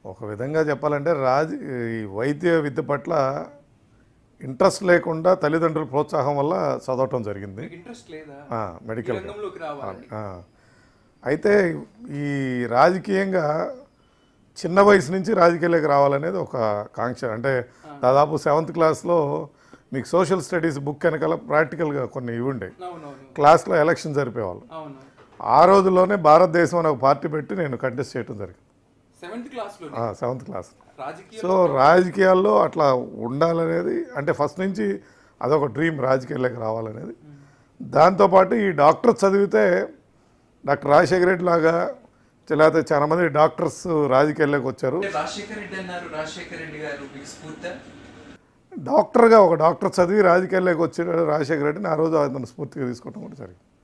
ఒక విధంగా చెప్పాలంటే రాజ ఈ వైద్య విద్య పట్ల ఇంట్రెస్ట్ లేకుండా తల్లిదండ్రుల ప్రోత్సాహం వల్ల చదవటం జరిగింది మీకు ఇంట్రెస్ట్ లేదా ఆ, ఈ మెడికల్ రంగంలోకి రావాలి ఆ. అయితే ఈ రాజకీయంగా చిన్న వయసు నుంచి రాజకీయాలకు రావాలనేది ఒక కాంక్ష అంటే దాదాపు సెవెంత్ క్లాస్లో మీకు సోషల్ స్టడీస్ బుక్ వెనకాల ప్రాక్టికల్గా కొన్ని ఇవి ఉండే అవునవును క్లాస్లో ఎలక్షన్ జరిపేవాళ్ళు అవును ఆ రోజుల్లోనే భారతదేశం అనే ఒక పార్టీ పెట్టి నేను కంటెస్ట్ చేయడం జరిగింది సెవెంత్ క్లాస్ లో సెవెంత్ క్లాస్ రాజకీయ సో రాజకీయాల్లో అట్లా ఉండాలనేది అంటే ఫస్ట్ నుంచి అదొక డ్రీమ్ రాజకీయాల్లోకి రావాలనేది దాంతోపాటు ఈ డాక్టర్ చదివితే డాక్టర్ రాజశేఖర రెడ్డి లాగా లేకపోతే చాలా మంది డాక్టర్స్ రాజకీయాల్లోకి వచ్చారు అంటే రాజశేఖర్ రెడ్డి అన్నారు రాజశేఖర్ రెడ్డి గారు మీకు స్ఫూర్తి డాక్టర్గా ఒక డాక్టర్ చదివి రాజకీయాల్లోకి వచ్చాడు రాజశేఖర రెడ్డిని ఆ రోజు అతను స్ఫూర్తిగా తీసుకోవడం కూడా జరిగింది